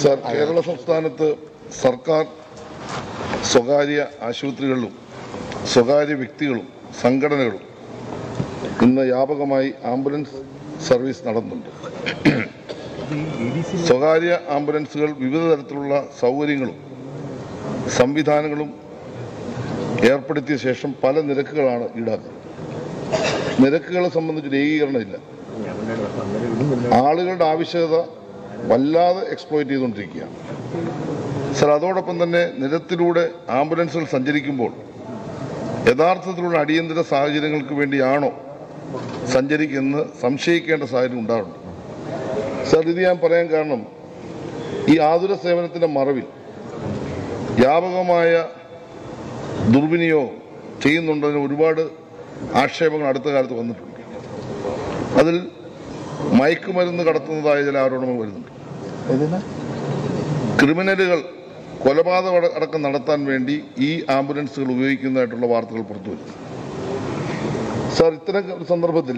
sir Kerala സംസ്ഥാനത്ത് സർക്കാർ സ്വകാര്യ ആശുപത്രികളിലും സ്വകാര്യ വ്യക്തികളും സംഘടനകളും ഇന്ന് വ്യാപകമായി ആംബുലൻസ് സർവീസ് നടത്തുന്നുണ്ട് സ്വകാര്യ ആംബുലൻസുകൾ വിവിധ തരത്തിലുള്ള സൗകര്യങ്ങളും സംവിധാനങ്ങളും ഏർപ്പെടുത്തിയ ശേഷം പല നിരക്കുകളാണ് ഈടാക്കുന്നത് നിരക്കുകളെ സംബന്ധിച്ചൊരു ഏകീകരണമില്ല ആളുകളുടെ ആവശ്യകത വല്ലാതെ എക്സ്പ്ലോയിറ്റ് ചെയ്തുകൊണ്ടിരിക്കുകയാണ് സർ അതോടൊപ്പം തന്നെ നിരത്തിലൂടെ ആംബുലൻസുകൾ സഞ്ചരിക്കുമ്പോൾ യഥാർത്ഥത്തിലുള്ള അടിയന്തര സാഹചര്യങ്ങൾക്ക് വേണ്ടിയാണോ സഞ്ചരിക്കുന്നത് സംശയിക്കേണ്ട സാഹചര്യം ഉണ്ടാറുണ്ട് സർ ഇത് ഞാൻ പറയാൻ കാരണം ഈ ആതുര സേവനത്തിന്റെ മറവിൽ വ്യാപകമായ ദുർവിനിയോഗം ചെയ്യുന്നുണ്ടതിന് ഒരുപാട് ആക്ഷേപങ്ങൾ അടുത്ത കാലത്ത് വന്നിട്ടുണ്ട് അതിൽ മയക്കുമരുന്ന് കടത്തുന്നതായ ചില ആരോപണങ്ങൾ വരുന്നുണ്ട് ക്രിമിനലുകൾ കൊലപാതകം അട- അടക്കം നടത്താൻ വേണ്ടി ഈ ആംബുലൻസുകൾ ഉപയോഗിക്കുന്നതായിട്ടുള്ള വാർത്തകൾ പുറത്തു വരുന്നു സാർ ഇത്തരം ഒരു സന്ദർഭത്തിൽ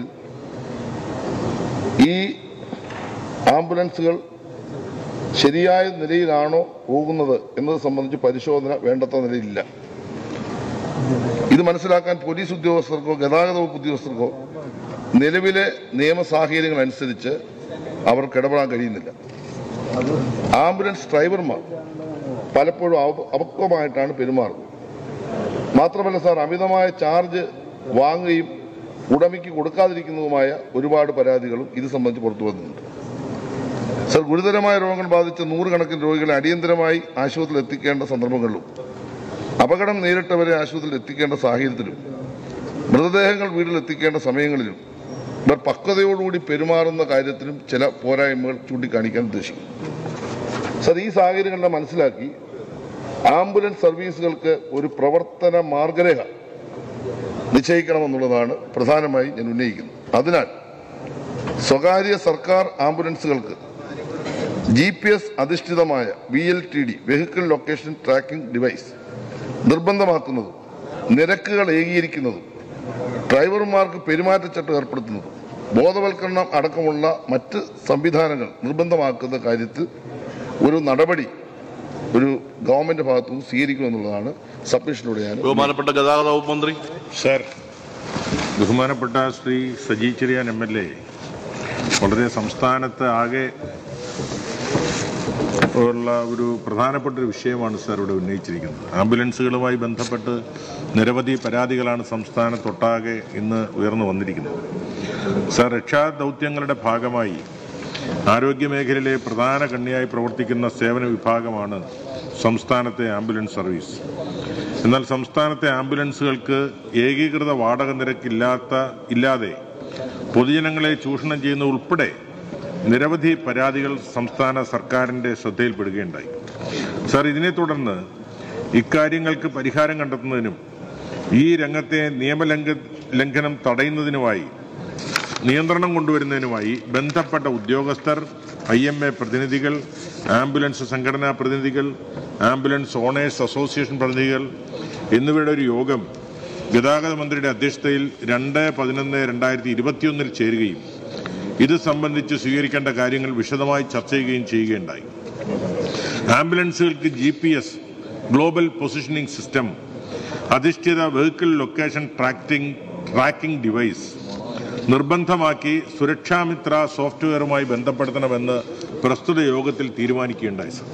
ഈ ആംബുലൻസുകൾ ശരിയായ നിലയിലാണോ പോകുന്നത് എന്നത് സംബന്ധിച്ച് പരിശോധന വേണ്ടത്ര നിലയിലില്ല ഇത് മനസ്സിലാക്കാൻ പോലീസ് ഉദ്യോഗസ്ഥർക്കോ ഗതാഗത വകുപ്പ് ഉദ്യോഗസ്ഥർക്കോ നിലവിലെ നിയമ സാഹചര്യങ്ങൾ അനുസരിച്ച് അവർക്ക് ഇടപെടാൻ കഴിയുന്നില്ല ആംബുലൻസ് ഡ്രൈവർമാർ പലപ്പോഴും അവ- അപക്വമായിട്ടാണ് പെരുമാറുന്നത് മാത്രമല്ല സാർ അമിതമായ ചാർജ് വാങ്ങുകയും ഉടമയ്ക്ക് കൊടുക്കാതിരിക്കുന്നതുമായ ഒരുപാട് പരാതികളും ഇത് സംബന്ധിച്ച് പുറത്തു വന്നിട്ടുണ്ട് സർ ഗുരുതരമായ രോഗങ്ങൾ ബാധിച്ച നൂറുകണക്കിന് രോഗികളെ അടിയന്തരമായി ആശുപത്രിയിൽ എത്തിക്കേണ്ട സന്ദർഭങ്ങളിലും അപകടം നേരിട്ടവരെ ആശുപത്രിയിൽ എത്തിക്കേണ്ട സാഹചര്യത്തിലും മൃതദേഹങ്ങൾ വീട്ടിൽ എത്തിക്കേണ്ട സമയങ്ങളിലും ഇവർ പക്വതയോടുകൂടി പെരുമാറുന്ന കാര്യത്തിലും ചില പോരായ്മകൾ ചൂണ്ടിക്കാണിക്കാൻ ഉദ്ദേശിക്കുന്നു സർ ഈ സാഹചര്യങ്ങളെല്ലാം മനസ്സിലാക്കി ആംബുലൻസ് സർവീസുകൾക്ക് ഒരു പ്രവർത്തന മാർഗരേഖ നിശ്ചയിക്കണമെന്നുള്ളതാണ് പ്രധാനമായി ഞാൻ ഉന്നയിക്കുന്നത് അതിനാൽ സ്വകാര്യ സർക്കാർ ആംബുലൻസുകൾക്ക് ജി പി എസ് അധിഷ്ഠിതമായ V L T D vehicle location tracking device നിർബന്ധമാക്കുന്നതും നിരക്കുകൾ ഏകീകരിക്കുന്നതും ഡ്രൈവർമാർക്ക് പെരുമാറ്റച്ചട്ടം ഏർപ്പെടുത്തുന്നതും ബോധവൽക്കരണം അടക്കമുള്ള മറ്റ് സംവിധാനങ്ങൾ നിർബന്ധമാക്കുന്ന കാര്യത്തിൽ ഒരു നടപടി ഒരു ഗവൺമെന്റ് ഭാഗത്തുനിന്ന് സ്വീകരിക്കുമെന്നുള്ളതാണ് സബ്മിഷനിലൂടെ ഞാൻ ബഹുമാനപ്പെട്ട ഗതാഗത വകുപ്പ് മന്ത്രി സർ ബഹുമാനപ്പെട്ട Shri Saji Cherian M L A വളരെ സംസ്ഥാനത്ത് ആകെ ഉള്ള ഒരു പ്രധാനപ്പെട്ട ഒരു വിഷയമാണ് സാർ ഇവിടെ ഉന്നയിച്ചിരിക്കുന്നത് ആംബുലൻസുകളുമായി ബന്ധപ്പെട്ട് നിരവധി പരാതികളാണ് സംസ്ഥാനത്തൊട്ടാകെ ഇന്ന് ഉയർന്നു വന്നിരിക്കുന്നത് സാർ രക്ഷാ ദൗത്യങ്ങളുടെ ഭാഗമായി ആരോഗ്യമേഖലയിലെ പ്രധാന കണ്ണിയായി പ്രവർത്തിക്കുന്ന സേവന വിഭാഗമാണ് സംസ്ഥാനത്തെ ആംബുലൻസ് സർവീസ് എന്നാൽ സംസ്ഥാനത്തെ ആംബുലൻസുകൾക്ക് ഏകീകൃത വാടക നിരക്കില്ലാത്ത ഇല്ലാതെ പൊതുജനങ്ങളെ ചൂഷണം ചെയ്യുന്ന ഉൾപ്പെടെ നിരവധി പരാതികൾ സംസ്ഥാന സർക്കാരിന്റെ ശ്രദ്ധയിൽപ്പെടുകയുണ്ടായി സാർ ഇതിനെ തുടർന്ന് ഇക്കാര്യങ്ങൾക്ക് പരിഹാരം കണ്ടെത്തുന്നതിനും ഈ രംഗത്തെ നിയമലംഘ ലംഘനം തടയുന്നതിനുമായി നിയന്ത്രണം കൊണ്ടുവരുന്നതിനുമായി ബന്ധപ്പെട്ട ഉദ്യോഗസ്ഥർ ഐ എം എ പ്രതിനിധികൾ ആംബുലൻസ് സംഘടനാ പ്രതിനിധികൾ ആംബുലൻസ് ഓണേഴ്സ് അസോസിയേഷൻ പ്രതിനിധികൾ എന്നിവരുടെ ഒരു യോഗം ഗതാഗത മന്ത്രിയുടെ അധ്യക്ഷതയിൽ രണ്ട് പതിനൊന്ന് രണ്ടായിരത്തി ഇരുപത്തിയൊന്നിൽ ചേരുകയും ഇത് സംബന്ധിച്ച് സ്വീകരിക്കേണ്ട കാര്യങ്ങൾ വിശദമായി ചർച്ച ചെയ്യുകയും ചെയ്യുകയുണ്ടായി ആംബുലൻസുകൾക്ക് G P S global positioning system അധിഷ്ഠിത vehicle location tracking tracking device നിർബന്ധമാക്കി സുരക്ഷാമിത്ര സോഫ്റ്റ്വെയറുമായി ബന്ധപ്പെടുത്തണമെന്ന് പ്രസ്തുത യോഗത്തിൽ തീരുമാനിക്കുകയുണ്ടായി sir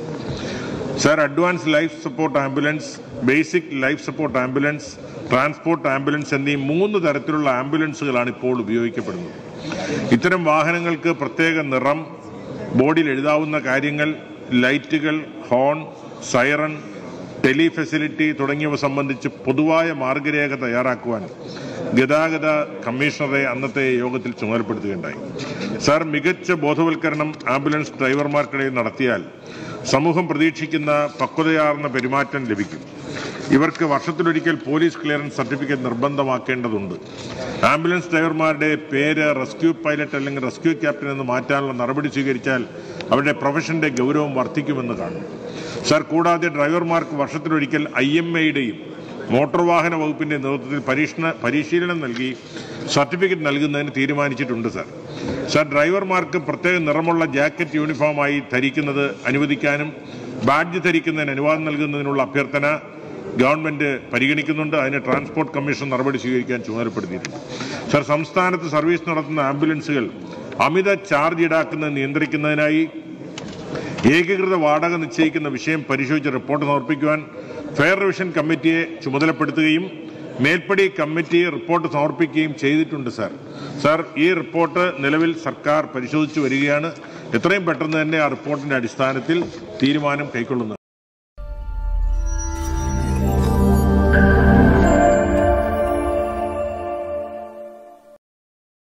sir advance life support ambulance basic life support ambulance transport ambulance എന്നീ മൂന്ന് തരത്തിലുള്ള ആംബുലൻസുകളാണ് ഇപ്പോൾ ഉപയോഗിക്കപ്പെടുന്നത് ഇത്തരം വാഹനങ്ങൾക്ക് പ്രത്യേക നിറം ബോർഡിൽ എഴുതാവുന്ന കാര്യങ്ങൾ ലൈറ്റുകൾ ഹോൺ സൈറൺ ടെലി ഫെസിലിറ്റി തുടങ്ങിയവ സംബന്ധിച്ച് പൊതുവായ മാർഗരേഖ തയ്യാറാക്കുവാൻ ഗതാഗത കമ്മീഷണറെ അന്നത്തെ യോഗത്തിൽ ചുമതലപ്പെടുത്തുകയുണ്ടായി സാർ മികച്ച ബോധവൽക്കരണം ആംബുലൻസ് ഡ്രൈവർമാർക്കിടയിൽ നടത്തിയാൽ സമൂഹം പ്രതീക്ഷിക്കുന്ന പക്വതയാർന്ന പെരുമാറ്റം ലഭിക്കും ഇവർക്ക് വർഷത്തിലൊരിക്കൽ പോലീസ് ക്ലിയറൻസ് സർട്ടിഫിക്കറ്റ് നിർബന്ധമാക്കേണ്ടതുണ്ട് ആംബുലൻസ് ഡ്രൈവർമാരുടെ പേര് റെസ്ക്യൂ പൈലറ്റ് അല്ലെങ്കിൽ റെസ്ക്യൂ ക്യാപ്റ്റൻ എന്ന് മാറ്റാനുള്ള നടപടി സ്വീകരിച്ചാൽ അവരുടെ പ്രൊഫഷന്റെ ഗൗരവം വർദ്ധിക്കുമെന്ന് കാണുന്നു സാർ കൂടാതെ ഡ്രൈവർമാർക്ക് വർഷത്തിലൊരിക്കൽ ഐ എം എയുടെയും മോട്ടോർ വാഹന വകുപ്പിന്റെ നേതൃത്വത്തിൽ പരീക്ഷണ പരിശീലനം നൽകി സർട്ടിഫിക്കറ്റ് നൽകുന്നതിന് തീരുമാനിച്ചിട്ടുണ്ട് സാർ സാർ ഡ്രൈവർമാർക്ക് പ്രത്യേക നിറമുള്ള ജാക്കറ്റ് യൂണിഫോമായി ധരിക്കുന്നത് അനുവദിക്കാനും ബാഡ്ജ് ധരിക്കുന്നതിന് അനുവാദം നൽകുന്നതിനുള്ള അഭ്യർത്ഥന ഗവൺമെന്റ് പരിഗണിക്കുന്നുണ്ട് അതിന് ട്രാൻസ്പോർട്ട് കമ്മീഷൻ നടപടി സ്വീകരിക്കാൻ ചുമതലപ്പെടുത്തിയിട്ടുണ്ട് സാർ സംസ്ഥാനത്ത് സർവീസ് നടത്തുന്ന ആംബുലൻസുകൾ അമിത ചാർജ് ഈടാക്കുന്നത് നിയന്ത്രിക്കുന്നതിനായി ഏകീകൃത വാടക നിശ്ചയിക്കുന്ന വിഷയം പരിശോധിച്ച് റിപ്പോർട്ട് സമർപ്പിക്കുവാൻ ഫെയർ റിവിഷൻ കമ്മിറ്റിയെ ചുമതലപ്പെടുത്തുകയും മേൽപ്പടി കമ്മിറ്റി റിപ്പോർട്ട് സമർപ്പിക്കുകയും ചെയ്തിട്ടുണ്ട് സാർ സാർ ഈ റിപ്പോർട്ട് നിലവിൽ സർക്കാർ പരിശോധിച്ചു വരികയാണ് എത്രയും പെട്ടെന്ന് തന്നെ ആ റിപ്പോർട്ടിന്റെ അടിസ്ഥാനത്തിൽ തീരുമാനം കൈക്കൊള്ളുന്നത്